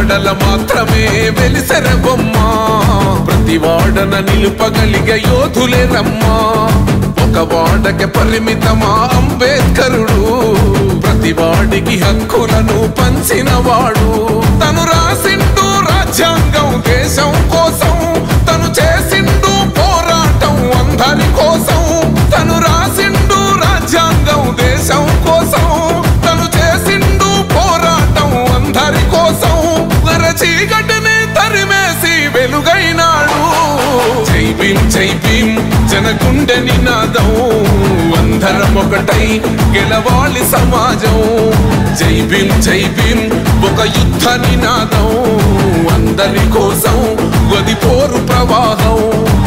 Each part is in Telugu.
వాడల మాత్రమే వెలిసెర బొమ్మ ప్రతి వాడన నిలుపగలిగే యోధులే రమ్మా ఒక వాడకి పరిమితమా అంబేద్కరుడు ప్రతి వాడికి హక్కులను పంచిన వాడు తను రాసిండు రాజ్యాంగం దేశం కోసం తను చేసిండు పోరాటం అందరి కోసం తను రాసిండు రాజ్యాంగం దేశం కోసం తను చేసిండు పోరాటం అందరి కోసం చీకటిని తరిమేసి వెలుగైనాడు జై భీం జై భీం జనగుండె నినాదం అందరం ఒకటై గెలవాలి సమాజం జై భీం జై భీం ఒక యుద్ధ నినాదం అందరి కోసం గది పోరు ప్రవాహం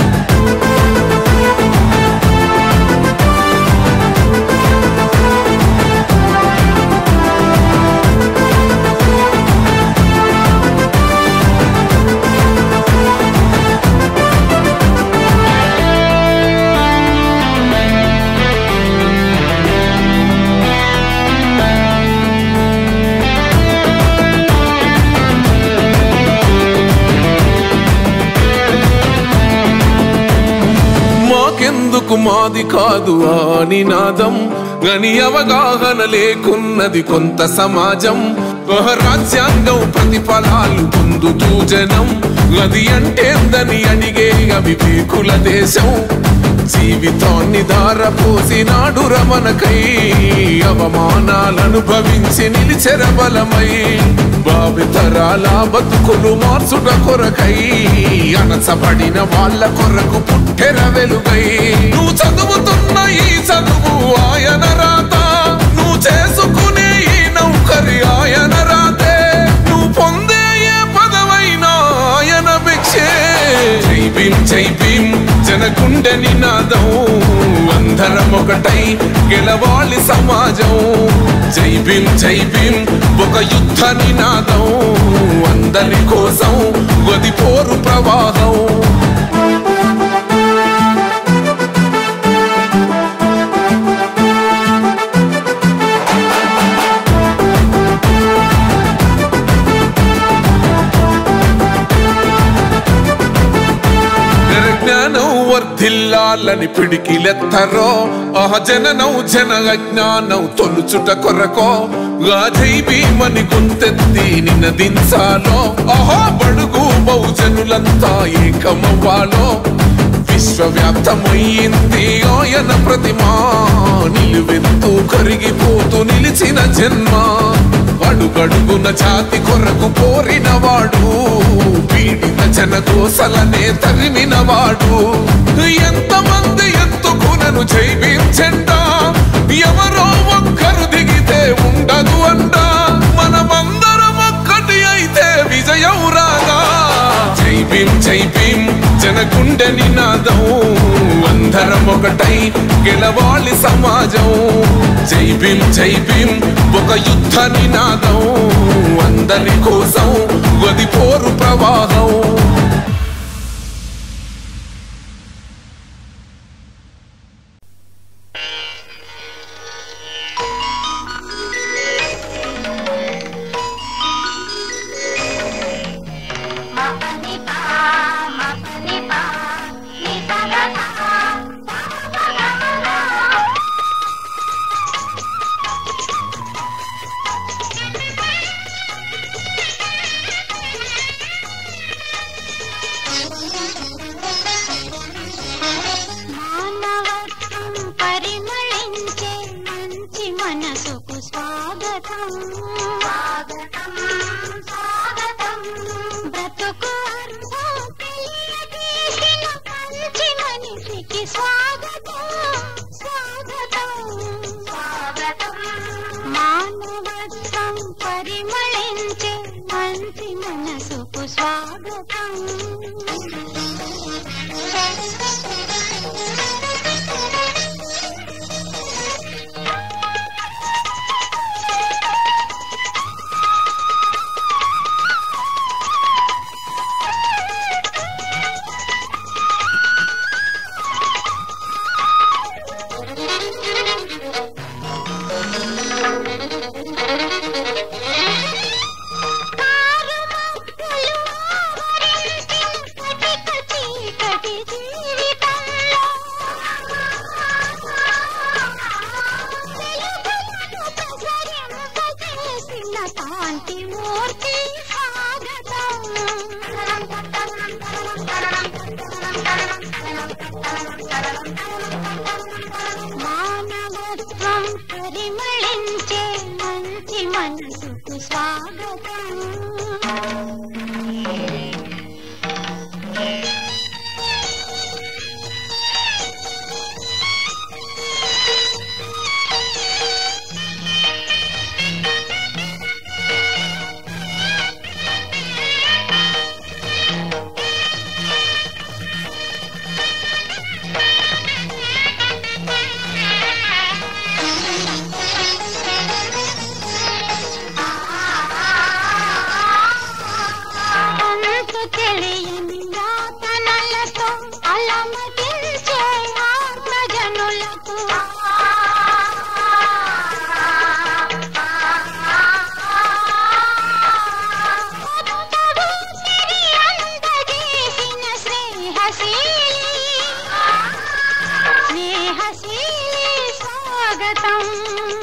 మాకెందుకు మాది కాదు ఆ నినాదం గని అవగాహన లేకున్నది కొంత సమాజం ఒక రాజ్యాంగం ప్రతిఫలాలు పొందుతూ జనం అది అంటేందని అడిగే అవివేకుల దేశం జీవితాన్ని దారపోసినాడు రమణకై అవమానాలను భవించి నిలిచెర బలమై భావితరాల బతుకులు మార్చుట కొరకై అనసబడిన వాళ్ళ కొరకు పుట్టెర వెలుగై నువ్వు చదువుతున్న ఈ చదువు ఆయన రాత నువ్వు చేసుకునే ఈ నౌకరి ఆయన రాతే నువ్వు పొందే ఏ పదవైనా ఆయన భిక్షే జై భీం జై భీం జనగుండె నినాదం అందరం ఒకటై గెలవాలి సమాజం జై భీం జై భీం ఒక యుద్ధ నినాదం అందరి కోసం గది పోరు ప్రవాహం జ్ఞానం వర్ధిల్లాలని పిడికిలెత్తరో ఆహ జననం జన అజ్ఞానం తొలుచుట కొరకో గాజై భీమని గుంతెత్తి నినదించాలో ఆహా బడుగు బహుజనులంతా ఏకమవ్వాలో విశ్వవ్యాప్తమయ్యింది ఆయన ప్రతిమా నిలువెత్తు కరిగిపోతూ నిలిచిన జన్మ అడుగడుగున జాతి కొరకు పోరిన వాడు పీడిత జన కోసలనే తరిమిన వాడు ఎంతమంది ఎత్తుకునను జైవించండా ఎవరో ఒక్కరు దిగితే ఉండదు అంట మనమందరం ఒక్కటి అయితే విజయం రాగా జై భీం జై భీం జనగుండె నినాదం అందరం ఒకటై గెలవాలి సమాజం జై భీం జై భీం ఒక యుద్ధ నినాదం అందరి కోసం గది పోరు ప్రవాహం మపని పా మపని పా ని పద పా మానవత్వం పరిమళించే మంచి మనసుకు స్వాగతం స్వాగతం స్వాగతం బ్రతుకు అర్థం తెలియజేసిన మంచి మనిషికి స్వాగతం స్వాగతం స్వాగతం మానవత్వం పరిమళించే మంచి మనసుకు స్వాగతం మానవత్వం పరిమళించే మంచి మనసుకు స్వాగతం అంతు తెలియని యాతనలతో అలమటించే ఆత్మజనులకు కొత్త ఊపిరి అందజేసిన స్నేహశీలి స్నేహశీలి స్వాగతం